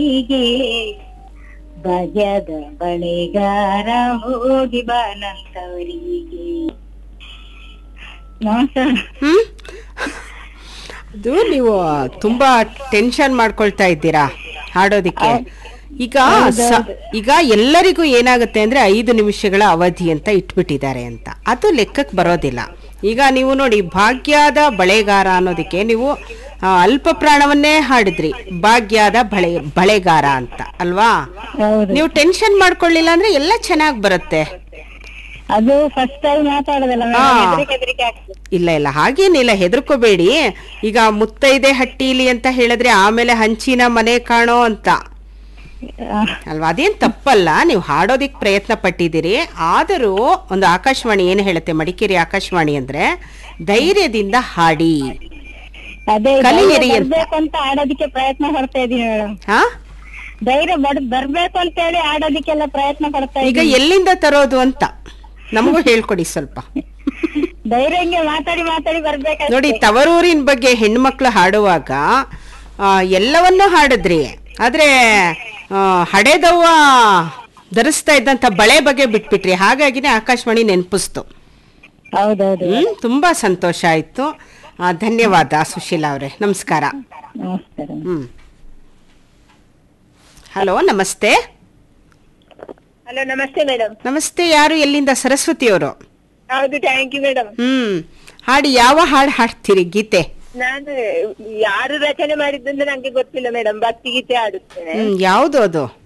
ಹೀಗೆ ಬಗೆದ ಬಳೆಗಾರ ಹೋಗಿ ಬಾನಂತವರಿಗೆ ನಮಸ್ಕಾರ ಹ್ಮ್ ಅದು ನೀವು ತುಂಬಾ ಟೆನ್ಷನ್ ಮಾಡ್ಕೊಳ್ತಾ ಇದ್ದೀರಾ ಹಾಡೋದಿಕ್ಕೆ ಈಗ ಸ- ಈಗ ಎಲ್ಲರಿಗೂ ಏನಾಗುತ್ತೆ ಅಂದ್ರೆ ಐದು ನಿಮಿಷಗಳ ಅವಧಿ ಅಂತ ಇಟ್ಬಿಟ್ಟಿದ್ದಾರೆ ಅಂತ ಅದು ಲೆಕ್ಕಕ್ಕೆ ಬರೋದಿಲ್ಲ ಈಗ ನೀವು ನೋಡಿ ಭಾಗ್ಯದ ಬಳೆಗಾರ ಅನ್ನೋದಕ್ಕೆ ನೀವು ಆ, ಅಲ್ಪ ಪ್ರಾಣವನ್ನೇ ಹಾಡಿದ್ರಿ ಭಾಗ್ಯದ ಬಳೆ ಬಳೆಗಾರ ಅಂತ ಅಲ್ವಾ ಹೌದು ನೀವು ಟೆನ್ಷನ್ ಮಾಡ್ಕೊಳ್ಳಿಲ್ಲ ಅಂದ್ರೆ ಎಲ್ಲ ಚೆನ್ನಾಗಿ ಬರುತ್ತೆ ಅದು ಫಸ್ಟ್ ಟೈಮ್ ಮಾತಾಡೋದಲ್ಲ ಹಾ. ಹೆದರಿಕೆ ಹೆದರಿಕೆ ಆಗ್ತದೆ ಇಲ್ಲ ಇಲ್ಲ ಹಾಗೇನಿಲ್ಲ ಹೆದರ್ಕೋಬೇಡಿ ಈಗ ಮುತ್ತೈದೆ ಹಟ್ಟೀಲಿ ಅಂತ ಹೇಳಿದ್ರೆ ಆಮೇಲೆ ಹಂಚಿನ ಮನೆ ಕಾಣೋ ಅಂತ ಆ, ಅಲ್ವಾ ಅದೇನ್ ತಪ್ಪಲ್ಲ ನೀವು ಹಾಡೋದಿಕ್ ಪ್ರಯತ್ನ ಪಟ್ಟಿದ್ದೀರಿ ಆದರೂ ಒಂದು ಆಕಾಶವಾಣಿ ಏನು ಹೇಳುತ್ತೆ ಮಡಿಕೇರಿ ಆಕಾಶವಾಣಿ ಅಂದ್ರೆ ಧೈರ್ಯದಿಂದ ಹಾಡಿ ಅದೇ ಕಲಿಯಿರಿ ಧೈರ್ಯ ಅಂತ. ಬರ್ಬೇಕು ಅಂತ ಆಡೋದಕ್ಕೆ ಪ್ರಯತ್ನ ಪಡ್ತಾ ಇದೀನಿ ಮೇಡಮ್ ಹಾ ಧೈರ್ಯ ಬಡ್ ಬರ್ಬೇಕು ಅಂತ ಹೇಳಿ ಆಡೋದಕ್ಕೆಲ್ಲ ಪ್ರಯತ್ನ ಪಡ್ತಾ ಈಗ ಇದೀನಿ ಎಲ್ಲಿಂದ ತರೋದು ಅಂತ ನಮಗೂ ಹೇಳ್ಕೊಡಿ ಸ್ವಲ್ಪ ಧೈರ್ಯ ಹಿಂಗೆ ಮಾತಾಡಿ ಮಾತಾಡಿ ಬರ್ಬೇಕಷ್ಟೇ ನೋಡಿ ತವರೂರಿನ ಬಗ್ಗೆ ಹೆಣ್ಮಕ್ಳು ಹಾಡುವಾಗ ಆ, ಎಲ್ಲವನ್ನೂ ಹಾಡಿದ್ರಿ ಆದ್ರೆ ಆ, ಹಡೆದವ್ವ ಧರಿಸ್ತಾ ಇದ್ದಂತ ಬಳೆ ಬಗ್ಗೆ ಬಿಟ್ಬಿಟ್ರಿ ಹಾಗಾಗಿನೇ ಆಕಾಶವಾಣಿ ನೆನಪಿಸ್ತು ಹೌದೌದು ಹ್ಮ್ ತುಂಬಾ ಸಂತೋಷ ಆಯ್ತು ಆ, ಧನ್ಯವಾದ ಸುಶೀಲಾ ಅವರೇ ನಮಸ್ಕಾರ ನಮಸ್ಕಾರ ಹ್ಮ್ ಹಲೋ ನಮಸ್ತೆ ಹಲೋ ನಮಸ್ತೆ ಮೇಡಮ್ ನಮಸ್ತೆ ಯಾರು ಎಲ್ಲಿಂದ ಸರಸ್ವತಿ ಅವರು ಹೌದು ಥ್ಯಾಂಕ್ ಯು ಮೇಡಮ್ ಹ್ಮ್ ಹಾಡಿ ಯಾವ ಹಾಡು ಹಾಡ್ತೀರಿ ಗೀತೆ ನಾನು ಯಾರು ರಚನೆ ಮಾಡಿದ್ದು ಅಂತ ನಂಗೆ ಗೊತ್ತಿಲ್ಲ ಮೇಡಮ್ ಭಕ್ತಿ ಗೀತೆ ಆಡುತ್ತೇನೆ ಹ್ಮ್ ಯಾವ್ದು ಅದು